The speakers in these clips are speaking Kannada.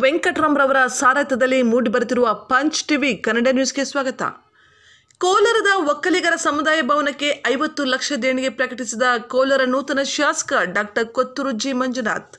ವೆಂಕಟರಾಮ್ರವರ ಸಾರಥ್ಯದಲ್ಲಿ ಮೂಡಿಬರುತ್ತಿರುವ ಪಂಚ್ ಟಿವಿ ಕನ್ನಡ ನ್ಯೂಸ್ಗೆ ಸ್ವಾಗತ ಕೋಲಾರದ ಒಕ್ಕಲಿಗರ ಸಮುದಾಯ ಭವನಕ್ಕೆ ಐವತ್ತು ಲಕ್ಷ ದೇಣಿಗೆ ಪ್ರಕಟಿಸಿದ ಕೋಲಾರ ನೂತನ ಶಾಸಕ ಡಾಕ್ಟರ್ ಕೊತ್ತೂರು ಜಿ ಮಂಜುನಾಥ್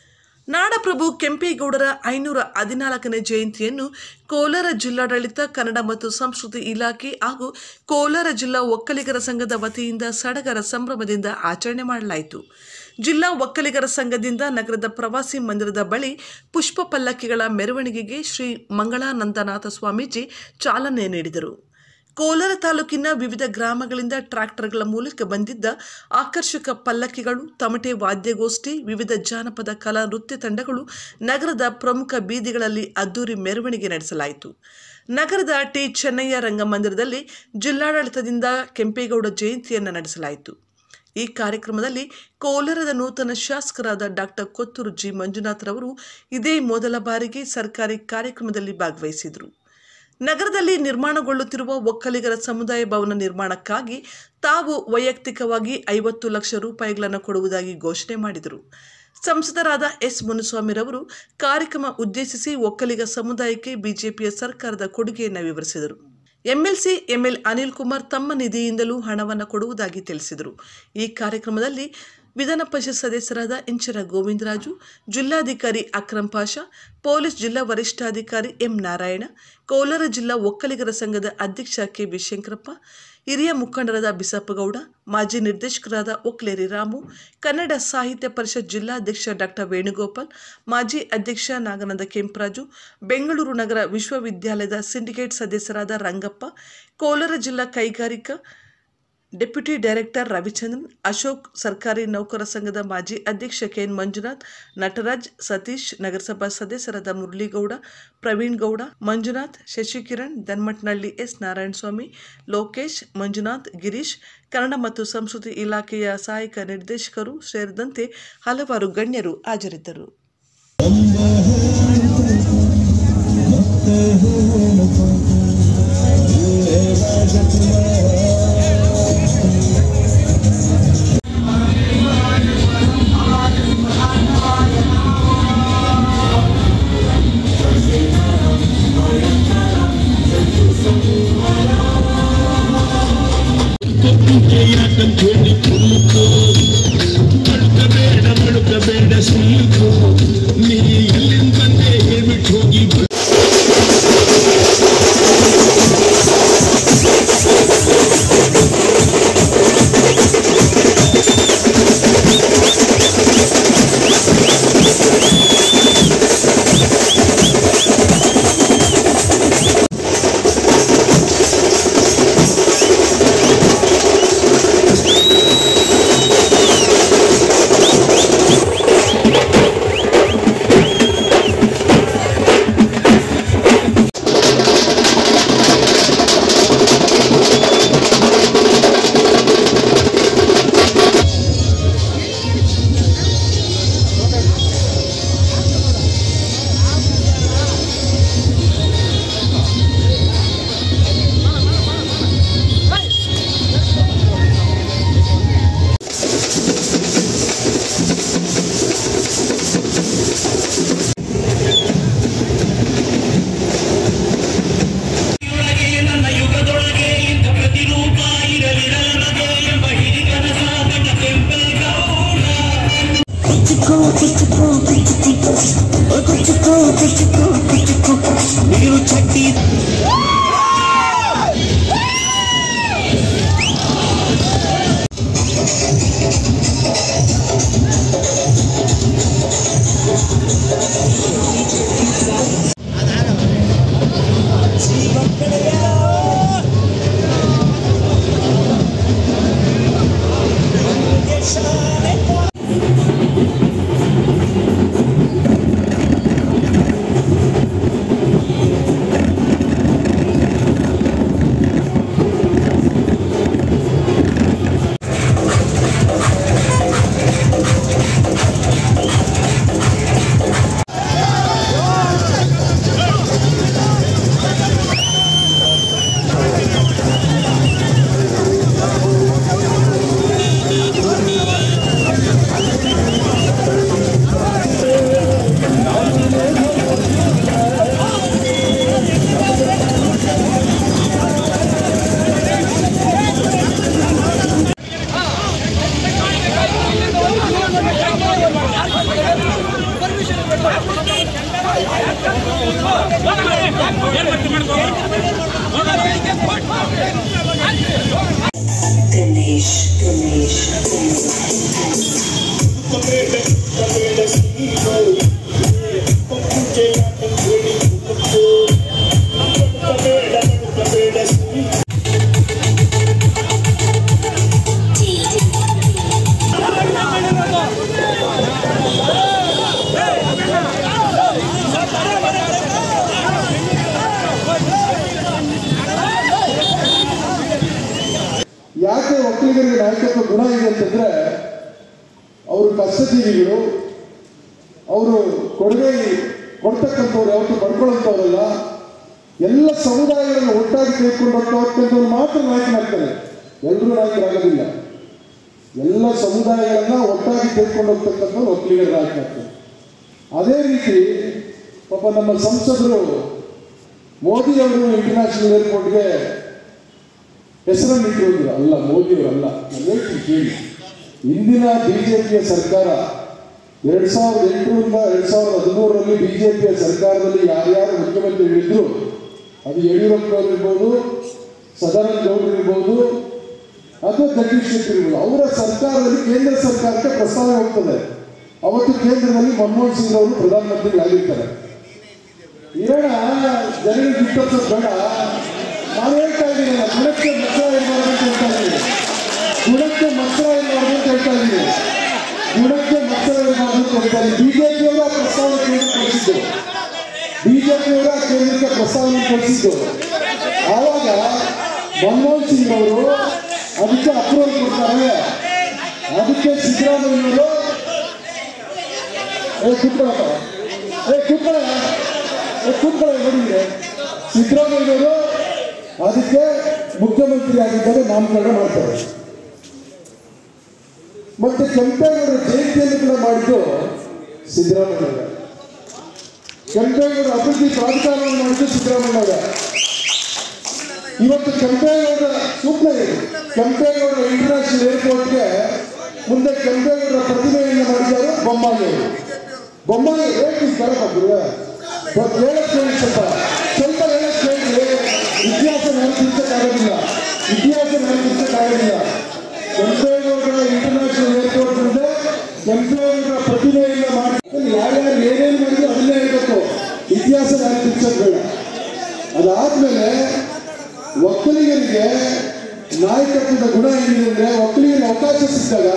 ನಾಡಪ್ರಭು ಕೆಂಪೇಗೌಡರ ಐನೂರ ಹದಿನಾಲ್ಕನೇ ಜಯಂತಿಯನ್ನು ಕೋಲಾರ ಜಿಲ್ಲಾಡಳಿತ ಕನ್ನಡ ಮತ್ತು ಸಂಸ್ಕೃತಿ ಇಲಾಖೆ ಹಾಗೂ ಕೋಲಾರ ಜಿಲ್ಲಾ ಒಕ್ಕಲಿಗರ ಸಂಘದ ವತಿಯಿಂದ ಸಡಗರ ಸಂಭ್ರಮದಿಂದ ಆಚರಣೆ ಮಾಡಲಾಯಿತು ಜಿಲ್ಲಾ ಒಕ್ಕಲಿಗರ ಸಂಘದಿಂದ ನಗರದ ಪ್ರವಾಸಿ ಮಂದಿರದ ಬಳಿ ಪುಷ್ಪ ಪಲ್ಲಕ್ಕಿಗಳ ಮೆರವಣಿಗೆಗೆ ಶ್ರೀ ಮಂಗಳಾನಂದನಾಥ ಸ್ವಾಮೀಜಿ ಚಾಲನೆ ನೀಡಿದರು ಕೋಲಾರ ತಾಲೂಕಿನ ವಿವಿಧ ಗ್ರಾಮಗಳಿಂದ ಟ್ರ್ಯಾಕ್ಟರ್ಗಳ ಮೂಲಕ ಬಂದಿದ್ದ ಆಕರ್ಷಕ ಪಲ್ಲಕ್ಕಿಗಳು ತಮಟೆ ವಾದ್ಯಗೋಷ್ಠಿ ವಿವಿಧ ಜಾನಪದ ಕಲಾ ನೃತ್ಯ ತಂಡಗಳು ನಗರದ ಪ್ರಮುಖ ಬೀದಿಗಳಲ್ಲಿ ಅದ್ದೂರಿ ಮೆರವಣಿಗೆ ನಡೆಸಲಾಯಿತು ನಗರದ ಟಿ ಚೆನ್ನಯ್ಯ ರಂಗಮಂದಿರದಲ್ಲಿ ಜಿಲ್ಲಾಡಳಿತದಿಂದ ಕೆಂಪೇಗೌಡ ಜಯಂತಿಯನ್ನು ನಡೆಸಲಾಯಿತು ಈ ಕಾರ್ಯಕ್ರಮದಲ್ಲಿ ಕೋಲಾರದ ನೂತನ ಶಾಸಕರಾದ ಡಾಕ್ಟರ್ ಕೊತ್ತೂರು ಜಿ ಮಂಜುನಾಥ್ರವರು ಇದೇ ಮೊದಲ ಬಾರಿಗೆ ಸರ್ಕಾರಿ ಕಾರ್ಯಕ್ರಮದಲ್ಲಿ ಭಾಗವಹಿಸಿದರು ನಗರದಲ್ಲಿ ನಿರ್ಮಾಣಗೊಳ್ಳುತ್ತಿರುವ ಒಕ್ಕಲಿಗರ ಸಮುದಾಯ ಭವನ ನಿರ್ಮಾಣಕ್ಕಾಗಿ ತಾವು ವೈಯಕ್ತಿಕವಾಗಿ ಐವತ್ತು ಲಕ್ಷ ರೂಪಾಯಿಗಳನ್ನು ಕೊಡುವುದಾಗಿ ಘೋಷಣೆ ಮಾಡಿದರು ಸಂಸದರಾದ ಎಸ್ ಮುನುಸ್ವಾಮಿರವರು ಕಾರ್ಯಕ್ರಮ ಉದ್ದೇಶಿಸಿ ಒಕ್ಕಲಿಗ ಸಮುದಾಯಕ್ಕೆ ಬಿಜೆಪಿಯ ಸರ್ಕಾರದ ಕೊಡುಗೆಯನ್ನು ವಿವರಿಸಿದರು ಎಂಎಲ್ಸಿ ಎಂಎಲ್ ಅನಿಲ್ ಕುಮಾರ್ ತಮ್ಮ ನಿಧಿಯಿಂದಲೂ ಹಣವನ್ನು ಕೊಡುವುದಾಗಿ ತಿಳಿಸಿದರು ಈ ಕಾರ್ಯಕ್ರಮದಲ್ಲಿ ವಿಧಾನ ಪರಿಷತ್ ಸದಸ್ಯರಾದ ಇಂಚರ ಗೋವಿಂದರಾಜು ಜಿಲ್ಲಾಧಿಕಾರಿ ಅಕ್ರಂ ಪಾಷಾ ಪೊಲೀಸ್ ಜಿಲ್ಲಾ ವರಿಷ್ಠಾಧಿಕಾರಿ ಎಂ ನಾರಾಯಣ ಕೋಲಾರ ಜಿಲ್ಲಾ ಒಕ್ಕಲಿಗರ ಸಂಘದ ಅಧ್ಯಕ್ಷ ಕೆ ಬಿ ಶಂಕರಪ್ಪ ಹಿರಿಯ ಮುಖಂಡರಾದ ಬಿಸಪ್ಪಗೌಡ ಮಾಜಿ ನಿರ್ದೇಶಕರಾದ ಒಕ್ಲೇರಿ ರಾಮು ಕನ್ನಡ ಸಾಹಿತ್ಯ ಪರಿಷತ್ ಜಿಲ್ಲಾಧ್ಯಕ್ಷ ಡಾಕ್ಟರ್ ವೇಣುಗೋಪಾಲ್ ಮಾಜಿ ಅಧ್ಯಕ್ಷ ನಾಗನಂದ ಕೆಂಪರಾಜು ಬೆಂಗಳೂರು ನಗರ ವಿಶ್ವವಿದ್ಯಾಲಯದ ಸಿಂಡಿಕೇಟ್ ಸದಸ್ಯರಾದ ರಂಗಪ್ಪ ಕೋಲಾರ ಜಿಲ್ಲಾ ಕೈಗಾರಿಕಾ ಡೆಪ್ಯೂಟಿ ಡೈರೆಕ್ಟರ್ ರವಿಚಂದ್ರನ್ ಅಶೋಕ್ ಸರ್ಕಾರಿ ನೌಕರ ಸಂಘದ ಮಾಜಿ ಅಧ್ಯಕ್ಷ ಕೆಎನ್ ಮಂಜುನಾಥ್ ನಟರಾಜ್ ಸತೀಶ್ ನಗರಸಭಾ ಸದಸ್ಯರಾದ ಮುರಳೀಗೌಡ ಪ್ರವೀಣ್ ಗೌಡ ಮಂಜುನಾಥ್ ಶಶಿಕಿರಣ್ ದನ್ಮಟ್ನಳ್ಳಿ ಎಸ್ ನಾರಾಯಣಸ್ವಾಮಿ ಲೋಕೇಶ್ ಮಂಜುನಾಥ್ ಗಿರೀಶ್ ಕನ್ನಡ ಮತ್ತು ಸಂಸ್ಕೃತಿ ಇಲಾಖೆಯ ಸಹಾಯಕ ನಿರ್ದೇಶಕರು ಸೇರಿದಂತೆ ಹಲವಾರು ಗಣ್ಯರು ಹಾಜರಿದ್ದರು ಯಾಕಂತೇಳಿ ಕುರುಕು ಮಡುಕಬೇಡ ಮಡುಕಬೇಡ ಸೀಕು ನೀ ಎಲ್ಲಿಂದ ಬಂದೆ ಹೇಳ್ಬಿಟ್ಟು ಹೋಗಿ ಬ- ಒಳಗೆ ನನ್ನ ಯುಗದೊಳಗೆ ಇಂದು ಪ್ರತಿರೂಪ ಇರಲಿರಲ ನಗೆ ಎಂಬ ಹಿರಿಕನಸ ಕಂಡ ಕೆಂಪೇಗೌಡ ನೀರು ಚಟ್ಟಿ ಿ ಯಾಕೆ ಒಕ್ಕಲಿಗರಿಗೆ ನಾಯಕತ್ವ ಗುಣ ಇದೆ ಅಂತಂದ್ರೆ ಅವರು ಕಷ್ಟಜೀವಿಗಳು ಅವರು ಕೊಡುಗೆ ಕೊಡ್ತಕ್ಕಂಥವ್ರು ಯಾವತ್ತೂ ಪಡ್ಕೊಳ್ಳೋಂಥವ್ರಲ್ಲ ಎಲ್ಲ ಸಮುದಾಯಗಳನ್ನು ಒಟ್ಟಾಗಿ ತೆಗೆದುಕೊಂಡು ಹೋಗ್ತಕ್ಕಂಥವ್ರು ಮಾತ್ರ ನಾಯಕನಾಗ್ತಾರೆ ಎಲ್ಲರೂ ನಾಯಕರಾಗೋದಿಲ್ಲ ಎಲ್ಲ ಸಮುದಾಯಗಳನ್ನ ಒಟ್ಟಾಗಿ ತೆಗೆದುಕೊಂಡು ಹೋಗ್ತಕ್ಕಂಥವ್ರು ಒಕ್ಕಲಿಗರ ನಾಯಕರಾಗ್ತಾರೆ ಅದೇ ರೀತಿ ಪಾಪ ನಮ್ಮ ಸಂಸದರು ಮೋದಿ ಅವರು ಇಂಟರ್ನ್ಯಾಷನಲ್ ಏರ್ಪೋರ್ಟ್ಗೆ ಹೆಸರನ್ನು ಇಟ್ಟಿರೋದಿಲ್ಲ ಅಲ್ಲ ಮೋದಿಯವರು ಅಲ್ಲ ನಾನು ಹೇಳ್ತೀನಿ ಕೇಳಿ ಇಂದಿನ ಬಿಜೆಪಿಯ ಸರ್ಕಾರ ಎರಡ್ ಸಾವಿರದ ಎಂಟರಿಂದ ಎರಡ್ ಸಾವಿರದ ಹದಿಮೂರರಲ್ಲಿ ಬಿಜೆಪಿಯ ಸರ್ಕಾರದಲ್ಲಿ ಯಾರ್ಯಾರು ಮುಖ್ಯಮಂತ್ರಿಗಳಿದ್ರು ಅದು ಯಡಿಯೂರಪ್ಪನವರು ಇರ್ಬೋದು ಸದಾನಂದ ಗೌಡರು ಇರ್ಬೋದು ಅಥವಾ ಜಗದೀಶ್ ಶೆಟ್ಟರ್ ಇರ್ಬೋದು ಅವರ ಸರ್ಕಾರದಲ್ಲಿ ಕೇಂದ್ರ ಸರ್ಕಾರಕ್ಕೆ ಪ್ರಸ್ತಾವ ಹೋಗ್ತದೆ ಅವತ್ತು ಕೇಂದ್ರದಲ್ಲಿ ಮನಮೋಹನ್ ಸಿಂಗ್ ಅವರು ಪ್ರಧಾನಮಂತ್ರಿಗಳಾಗಿರ್ತಾರೆ ಇರೋಣ ಜನರಿಗೆ ಬಿಟ್ಟರ್ಸೋದು ಬೇಡ ನಾನು ಹೇಳ್ತಾ ಇದ್ದೀನಿ ಗುಣಕ್ಕೆ ಮಕ್ಕಳ ಏನ್ ಮಾಡ್ಬೇಕು ಅಂತ ಇದ್ದೀನಿ ಗುಣಕ್ಕೆ ಮಕ್ಕಳ ಏನ್ ಮಾಡ್ಬೇಕು ಅಂತ ಹೇಳ್ತಾ ಇದ್ದೀನಿ ಗುಣಕ್ಕೆ ಮಕ್ಕಳ ಏನ್ ಮಾಡ್ಬೇಕು ಅಂತ ಇದ್ದೀನಿ ಬಿಜೆಪಿಯವರು ಆ ಪ್ರಸ್ತಾವ ಕೇಂದ್ರ ಕಳಿಸಿದ್ದು ಬಿಜೆಪಿಯವರು ಆ ಕೇಂದ್ರಕ್ಕೆ ಪ್ರಸ್ತಾವನೆ ಕಳಿಸಿದ್ದು ಆವಾಗ ಮನಮೋಹನ್ ಸಿಂಗ್ ಅವರು ಅದಕ್ಕೆ ಅಪ್ರೂವಲ್ ಕೊಡ್ತಾರೆ ಅದಕ್ಕೆ ಸಿದ್ದರಾಮಯ್ಯವರು ಏ ಕೂತ್ಕೊಳ್ಳಪ್ಪ ಏ ಕೂತ್ಕೊಳ್ಳ ಏ ಕೂತ್ಕೊಳ್ಳ ನೋಡಿದ್ರೆ ಸಿದ್ದರಾಮಯ್ಯವರು ಅದಕ್ಕೆ ಮುಖ್ಯಮಂತ್ರಿ ಆಗಿದ್ದಾಗ ನಾಮಕರಣ ಮಾಡ್ತಾರೆ ಮತ್ತೆ ಕೆಂಪೇಗೌಡರ ಜಯಂತಿಯನ್ನು ಕೂಡ ಮಾಡಿದ್ದು ಸಿದ್ದರಾಮಯ್ಯ ಕೆಂಪೇಗೌಡ ಅಭಿವೃದ್ಧಿ ಪ್ರಾಧಿಕಾರವನ್ನು ಮಾಡಿದ್ದು ಸಿದ್ದರಾಮಯ್ಯ ಇವತ್ತು ಕೆಂಪೇಗೌಡರ ಸೂಕ್ತ ಇದೆ ಕೆಂಪೇಗೌಡರ ಇಂಟರ್ನ್ಯಾಷನಲ್ ಏರ್ಪೋರ್ಟ್ಗೆ ಮುಂದೆ ಕೆಂಪೇಗೌಡರ ಪ್ರತಿಮೆಯನ್ನು ಮಾಡಿದ್ದಾರೆ ಬೊಮ್ಮಾಯಿಯವರು ಬೊಮ್ಮಾಯಿ ಹೇಳ್ತೀನಿ ಕೇಳಪ್ಪ ಗುರುವೆ ಇವತ್ತು ಹೇಳಕ್ ಕೇಳಿ ಸ್ವಲ್ಪ ಸ್ವಲ್ಪ ಹೇಳಕ್ ಕೇಳಿ ಇತಿಹಾಸ ನೆನಪಿಸಕ್ಕಾಗೋದಿಲ್ಲ ಇತಿಹಾಸ ನೆನಪಿಸಕ್ಕಾಗೋದಿಲ್ಲ ಕೆಂಪೇಗೌಡರ ಇಂಟರ್ನ್ಯಾಷನಲ್ ಏರ್ಪೋರ್ಟ್ ಮುಂದೆ ಕೆಂಪೇಗೌಡರ ಪ್ರತಿಮೆಯನ್ನು ಮಾಡಿ ಯಾರ್ಯಾರು ಏನೇನು ಮಾಡಿದ್ರು ಅದನ್ನೇ ಹೇಳ್ಬೇಕು ಇತಿಹಾಸ ನೆನಪಿಸೋದು ಬೇಡ ಅದಾದ್ಮೇಲೆ ಒಕ್ಕಲಿಗರಿಗೆ ನಾಯಕತ್ವದ ಗುಣ ಏನಿದೆ ಅಂದ್ರೆ ಒಕ್ಕಲಿಗರಿಗೆ ಅವಕಾಶ ಸಿಕ್ಕಾಗ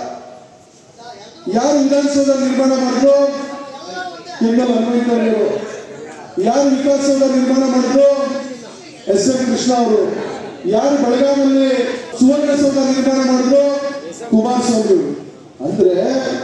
ಯಾರು ವಿಧಾನಸೌಧ ನಿರ್ಮಾಣ ಮಾಡಿದ್ರು ಕೆಂಗಲ್ ಹನುಮಂತಯ್ಯವರು ಯಾರು ವಿಕಾಸಸೌಧ ನಿರ್ಮಾಣ ಮಾಡಿದ್ರು ಎಸ್ ಎಂ ಕೃಷ್ಣ ಅವರು ಯಾರು ಬೆಳಗಾವಿಯಲ್ಲಿ ಸುವರ್ಣಸೌಧ ನಿರ್ಮಾಣ ಮಾಡಿದ್ರು ಕುಮಾರಸ್ವಾಮಿ ಅವರು ಅಂದ್ರೆ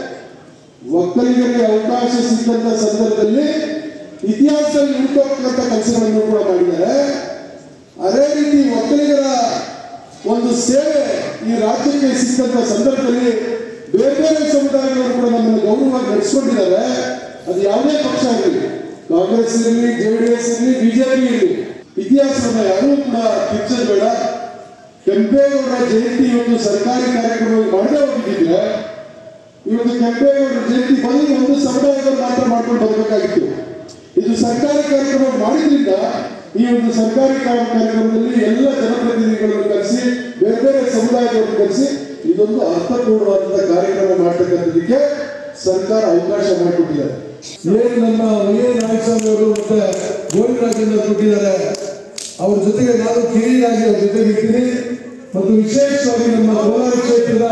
ಒಕ್ಕಲಿಗರಿಗೆ ಅವಕಾಶ ಸಿಕ್ಕಂತ ಸಂದರ್ಭದಲ್ಲಿ ಇತಿಹಾಸದಲ್ಲಿ ಹುಟ್ಟೋಗ್ತಕ್ಕಂಥ ಕೆಲಸಗಳನ್ನು ಕೂಡ ಮಾಡಿದ್ದಾರೆ ಅದೇ ರೀತಿ ಒಕ್ಕಲಿಗರ ಒಂದು ಸೇವೆ ಈ ರಾಜ್ಯಕ್ಕೆ ಸಿಕ್ಕಂತ ಸಂದರ್ಭದಲ್ಲಿ ಬೇರೆ ಬೇರೆ ಸಮುದಾಯಗಳು ಕೂಡ ನಮ್ಮನ್ನು ಗೌರವವಾಗಿ ನಡೆಸ್ಕೊಂಡಿದ್ದಾರೆ ಅದು ಯಾವುದೇ ಪಕ್ಷ ಆಗಲಿ ಕಾಂಗ್ರೆಸ್ ಇರಲಿ ಜೆ ಡಿ ಎಸ್ ಇರಲಿ ಬಿಜೆಪಿ ಇರಲಿ ಇತಿಹಾಸವನ್ನ ಯಾರೂ ಕೂಡ ತಿರ್ಚೋದು ಬೇಡ ಕೆಂಪೇಗೌಡರ ಜಯಂತಿ ಒಂದು ಸರ್ಕಾರಿ ಕಾರ್ಯಕ್ರಮ ಮಾಡದೇ ಹೋಗಿದ್ದಿದ್ರೆ ಇವತ್ತು ಕೆಂಪೇಗೌಡರ ಜಯಂತಿ ಬದಲು ಒಂದು ಸಮುದಾಯದವರು ಮಾತ್ರ ಮಾಡ್ಕೊಂಡು ಬರಬೇಕಾಗಿತ್ತು ಇದು ಸರ್ಕಾರಿ ಕಾರ್ಯಕ್ರಮ ಮಾಡಿದ್ರಿಂದ ಈ ಒಂದು ಸರ್ಕಾರಿ ಕಾ- ಕಾರ್ಯಕ್ರಮದಲ್ಲಿ ಎಲ್ಲ ಜನಪ್ರತಿನಿಧಿಗಳನ್ನು ಕರೆಸಿ ಬೇರೆ ಬೇರೆ ಸಮುದಾಯದವರನ್ನು ಕರೆಸಿ ಇದೊಂದು ಅರ್ಥಪೂರ್ಣವಾದಂತಹ ಕಾರ್ಯಕ್ರಮ ಮಾಡ್ತಕ್ಕಂಥದಕ್ಕೆ ಸರ್ಕಾರ ಅವಕಾಶ ಮಾಡಿಕೊಟ್ಟಿದ್ದಾರೆ ಏನ್ ನಮ್ಮ ವೈ ಎ ನಾಗಸ್ವಾಮಿ ಅವರು ಮತ್ತೆ ಗೋವಿಂದರಾಜೇಂದ್ರ ಕೊಟ್ಟಿದ್ದಾರೆ ಅವ್ರ ಜೊತೆಗೆ ನಾನು ಕಿರಿಯರಾಗಿ ಅವ್ರ ಜೊತೆಗೆ ಇರ್ತೀನಿ ಮತ್ತು ವಿಶೇಷವಾಗಿ ನಮ್ಮ ಕೋಲಾರ ಕ್ಷೇತ್ರದ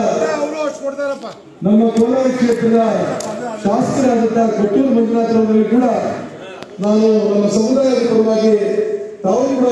ನಮ್ಮ ಕೋಲಾರ ಕ್ಷೇತ್ರದ ಶಾಸಕರಾದಂತಹ ಕೊಟ್ಟೂರು ಮಂಜುನಾಥ್ ಅವರಲ್ಲಿ ಕೂಡ ನಾನು ನಮ್ಮ ಸಮುದಾಯದ ಪರವಾಗಿ ತಾವು ಕೂಡ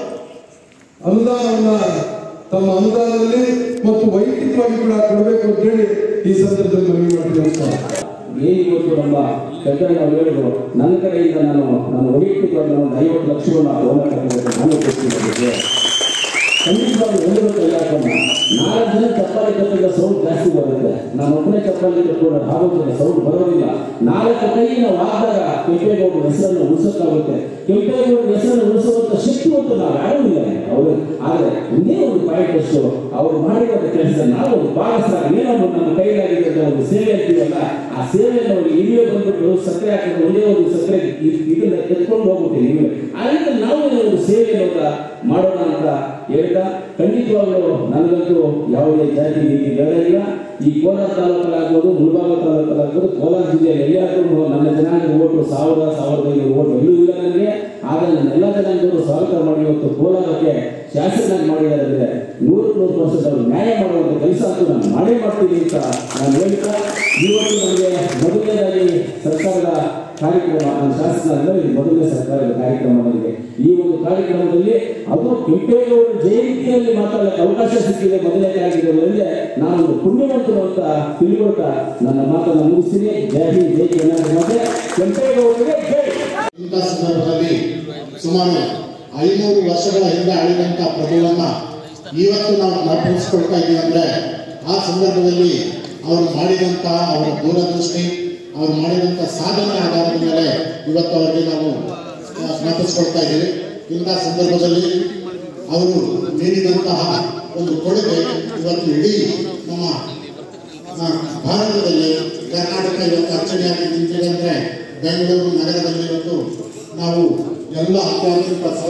ಅನುದಾನವನ್ನ ತಮ್ಮ ಅನುದಾನದಲ್ಲಿ ಮತ್ತು ವೈಯಕ್ತಿಕವಾಗಿ ಕೂಡ ಕೊಡಬೇಕು ಅಂತ ಹೇಳಿ ಈ ಸಂದರ್ಭದಲ್ಲಿ ಮನವಿ ಮಾಡ್ತೀನಿ ನಮಸ್ಕಾರ ಏನಿವತ್ತು ನಮ್ಮ ಕಟ್ಟಡ ಹೇಳಿದ್ರು ನನ್ನ ಕಡೆಯಿಂದ ನಾನು ನಾನು ವೈಯಕ್ತಿಕವಾಗಿ ಒಂದು ಐವತ್ತು ಲಕ್ಷವನ್ನು ಲೋನ್ ಕಟ್ಟಬೇಕು ನಾನು ಕೊಡ್ತೀನಿ ಖಂಡಿತವಾಗಿ ಹೇಳಬೇಕು ಯಾಕಮ್ಮ ನಾಲ್ಕು ಜನ ಚಪ್ಪಾಳಿ ಕಟ್ಟಿದ ಸೌಂಡ್ ಜಾಸ್ತಿ ಬರುತ್ತೆ ನಾನು ಒಬ್ಬನೇ ಚಪ್ಪಾಳಿ ಕಟ್ಕೊಂಡು ಆಗೋದಿಲ್ಲ ಸೌಂಡ್ ಬರೋದಿಲ್ಲ ನಾಲ್ಕು ಕೈ ನಾವು ಆದಾಗ ಕೆಂಪೇಗೌಡರ ಹೆಸರನ್ನು ಉಳಿಸೋಕ್ಕಾಗುತ್ತೆ ಕೆಂಪೇಗೌಡರ ಹೆಸರನ್ನು ಉಳಿಸುವಂತ ಶಕ್ತಿವಂತ ನಾವು ಯಾರಿಲ್ಲ ಅವರು ಆದ್ರೆ ಒಂದೇ ಒಂದು ಪಾಯಿಂಟ್ ಅಷ್ಟು ಅವ್ರು ಮಾಡಿರೋ ಕೆಲಸ ನಾವು ಒಂದು ಭಾಗಸ್ಥರಾಗಿ ಏನೋ ಒಂದು ನಮ್ಮ ಕೈಲಾಗಿದೆ ಅಂತ ಒಂದು ಸೇವೆ ಅಂತೀವಲ್ಲ ಆ ಸೇವೆಯನ್ನು ಅವ್ರು ಇಲ್ಲಿಯೇ ಬಂದ್ಬಿಟ್ಟು ಸಕ್ಕರೆ ಹಾಕಿದ್ರೆ ಒಂದೇ ಒಂದು ಸಕ್ಕರೆ ಇ- ಇದನ್ನ ಎತ್ಕೊಂಡು ಹೋಗ್ಬಿಟ್ಟಿವಿ ನೀವು ಅದರಿಂದ ನಾವು ಒಂದು ಸೇವೆಯನ್ನು ಕೂಡ ಮಾಡೋಣ ಅಂತ ಹೇಳ್ತಾ ಖಂಡಿತವಾಗ್ಲೂ ನನಗಂತೂ ಯಾವುದೇ ಜಾತಿ ನೀತಿ ಬೇಡ ಇಲ್ಲ ಈ ಕೋಲಾರ ತಾಲೂಕಲ್ಲಾಗ್ಬೋದು ಮುಳಬಾಗ ತಾಲೂಕಲ್ಲಾಗ್ಬೋದು ಕೋಲಾರ ಜಿಲ್ಲೆಯಲ್ಲಿ ಎಲ್ಲಾದ್ರೂ ನನ್ನ ಜನಾಂಗ ಓಟು ಸಾವಿರ ಸಾವಿರದ ಐನೂರು ಓಟು ಎಲ್ಲೂ ಇಲ್ಲ ನನಗೆ ಆದರೆ ನನ್ನ ಎಲ್ಲ ಜನಾಂಗದವರು ಸ್ವಾಗತ ಮಾಡಿ ಇವತ್ತು ಕೋಲಾರಕ್ಕೆ ಶಾಸಕನಾಗಿ ಮಾಡಿದ್ದಾರೆ ಅಂದರೆ ನೂರಕ್ಕೆ ನೂರು ಪರ್ಸೆಂಟ್ ಅವರು ನ್ಯಾಯ ಮಾಡುವಂಥ ಕೆಲಸ ಅಂತೂ ನಾನು ಮಾಡೇ ಮಾಡ್ತೀನಿ ಅಂತ ನಾನು ಹೇಳ್ತಾ ಇವತ್ತು ನಮಗೆ ಮೊದಲನೇದಾಗಿ ಸರ್ಕಾರದ ಕಾರ್ಯಕ್ರಮ ನಾನು ಶಾಸಕರಾದ ಇದು ಮೊದಲನೇ ಸರ್ಕಾರದ ಕಾರ್ಯಕ್ರಮ ನನಗೆ ಈ ಒಂದು ಕಾರ್ಯಕ್ರಮದಲ್ಲಿ ಅದು ಕೆಂಪೇಗೌಡ ಜಯಂತಿಯಲ್ಲಿ ಮಾತಾಡಲಿಕ್ಕೆ ಅವಕಾಶ ಸಿಕ್ಕಿದೆ ಮೊದಲನೇ ಆಗಿರೋದ್ರಿಂದ ನಾನು ಒಂದು ಪುಣ್ಯವಂತರು ಅಂತ ತಿಳ್ಕೊಳ್ತಾ ನನ್ನ ಮಾತನ್ನು ಮುಗಿಸ್ತೀನಿ ಜೈ ಹಿಂದ್ ಜೈ ಕರ್ನಾಟಕ ಮತ್ತೆ ಕೆಂಪೇಗೌಡರಿಗೆ ಜೈ ಇಂಥ ಸಂದರ್ಭದಲ್ಲಿ ಸುಮಾರು ಐನೂರು ವರ್ಷಗಳ ಹಿಂದೆ ಆಳಿದಂಥ ಪ್ರಭುವನ್ನ ಇವತ್ತು ನಾವು ಜ್ಞಾಪಿಸ್ಕೊಳ್ತಾ ಇದ್ದೀವಿ ಅಂದ್ರೆ ಆ ಸಂದರ್ಭದಲ್ಲಿ ಅವರು ಮಾಡಿದಂಥ ಅವರ ದೂರದೃಷ್ಟಿ ಅವರು ಮಾಡಿದಂಥ ಸಾಧನೆ ಆಧಾರದ ಮೇಲೆ ಇವತ್ತು ಅವರಿಗೆ ನಾವು ಆ, ಜ್ಞಾಪಿಸ್ಕೊಳ್ತಾ ಇದ್ದೀವಿ ಇಂಥ ಸಂದರ್ಭದಲ್ಲಿ ಅವರು ನೀಡಿದಂತಹ ಒಂದು ಕೊಡುಗೆ ಇವತ್ತು ಇಡೀ ನಮ್ಮ ಆ, ಭಾರತದಲ್ಲಿ ಕರ್ನಾಟಕ ಇವತ್ತು ಅರ್ಚನೆಯಾಗಿ ನಿಂತಿದೆ ಅಂದ್ರೆ ಬೆಂಗಳೂರು ನಗರದಲ್ಲಿ ಇವತ್ತು ನಾವು ಎಲ್ಲ ಅತ್ಯಾಧುನಿಕ ಸೌ-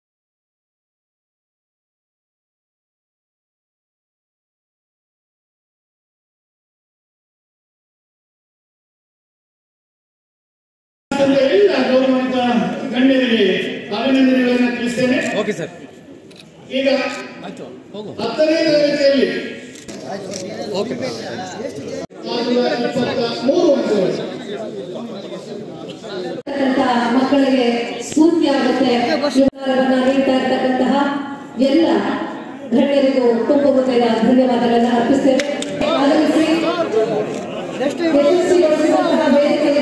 ಎಲ್ಲ ಗೌರವಾನ್ವಿತ ಗಣ್ಯರಿಗೆ ಅಭಿನಂದನೆಗಳನ್ನು ತಿಳಿಸ್ತೇನೆ ಓಕೆ ಸರ್ ಈಗ ಹತ್ತನೇ ತರಗತಿಯಲ್ಲಿ ಸಾವಿರದ ಇಪ್ಪತ್ತ ಮೂರು ಅಂಕಗಳು ಇರ್ತಕ್ಕಂಥ ಮಕ್ಕಳಿಗೆ ಸ್ಫೂರ್ತಿ ಆಗುತ್ತೆ ನಿರ್ಧಾರವನ್ನ ನೀಡ್ತಾ ಇರ್ತಕ್ಕಂತಹ ಎಲ್ಲ ಗಣ್ಯರಿಗೂ ತುಂಬ ಹೃದಯದ ಧನ್ಯವಾದಗಳನ್ನು ಅರ್ಪಿಸ್ತೇವೆ ಆಗಮಿಸಿ ಯಶಸ್ವಿಗೊಳಿಸುವಂತಹ ವೇದಿಕೆಗೆ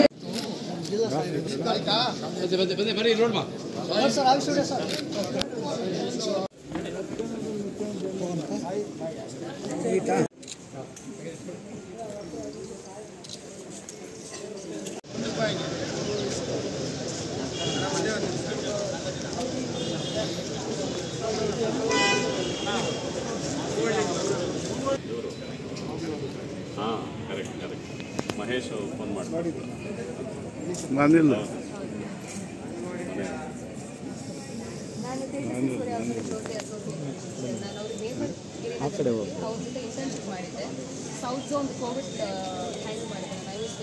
ಹಾಂ ಕರೆಕ್ಟ್ ಕರೆಕ್ಟ್ ಮಹೇಶ್ ಫೋನ್ ಮಾಡಿ ಬಂದಿಲ್ಲ ಅವ್ರ ಜೊತೆ ಇಂಟರ್ನ್ಶಿಪ್ ಮಾಡಿದ್ದೆ ಸೌತ್ ಝೋನ್ ಕೋವಿಡ್ ಹ್ಯಾಂಡಲ್ ಮಾಡಿದ್ದೆ ಐ ವಾಸ್